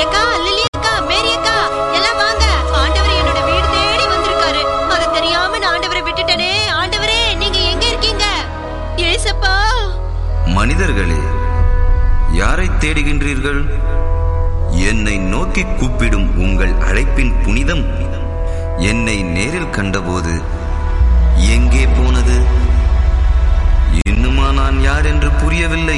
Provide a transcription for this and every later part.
எக்கா லிலி அக்கா மேரி அக்கா எல்லாம் வாங்க ஆண்டவர் என்னோட வீடு தேடி வந்திருக்காரு அது தெரியாம நான் ஆண்டவரை விட்டுட்டனே ஆண்டவரே நீங்க எங்க இருக்கீங்க ஏசப்பா மனிதர்களே யாரை தேடுகின்றீர்கள் என்னை நோக்கி கூப்பிடும் உங்கள் அழைப்பின் புனிதம் என்னை நேரில் கண்டபோது எங்கே போனது இன்னுமா நான் யார் என்று புரியவில்லை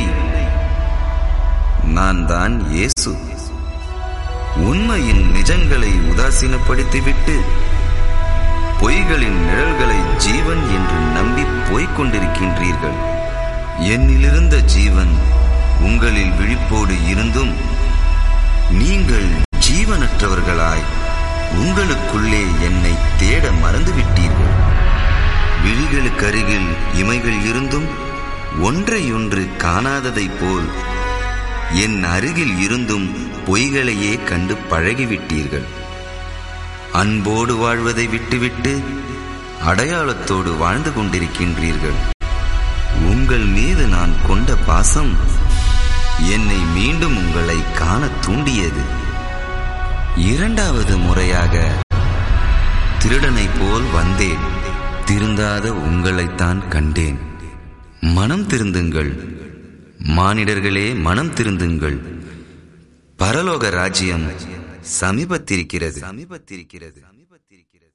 நான் தான் இயேசு உண்மையின் நிஜங்களை உதாசீனப்படுத்திவிட்டு பொய்களின் நிழல்களை ஜீவன் என்று நம்பி போய்க் கொண்டிருக்கின்றீர்கள் என்னிலிருந்த ஜீவன் உங்களில் விழிப்போடு இருந்தும் நீங்கள் ஜீவனற்றவர்களாய் உங்களுக்குள்ளே என்னை தேட மறந்துவிட்டீர்கள் விழிகளுக்கருகில் இமைகள் இருந்தும் ஒன்றையொன்று காணாததைப் போல் என் அருகில் இருந்தும் பொய்களையே கண்டு பழகிவிட்டீர்கள் அன்போடு வாழ்வதை விட்டுவிட்டு அடையாளத்தோடு வாழ்ந்து கொண்டிருக்கின்றீர்கள் உங்கள் மீது நான் கொண்ட பாசம் என்னை மீண்டும் உங்களை காண தூண்டியது இரண்டாவது முறையாக திருடனைப் போல் வந்தேன் திருந்தாத உங்களைத்தான் கண்டேன் மனம் திருந்துங்கள் மானிடர்களே மனம் திருந்துங்கள் பரலோக ராஜ்யம் சமீபத்திருக்கிறது சமீபத்திருக்கிறது சமீபத்திருக்கிறது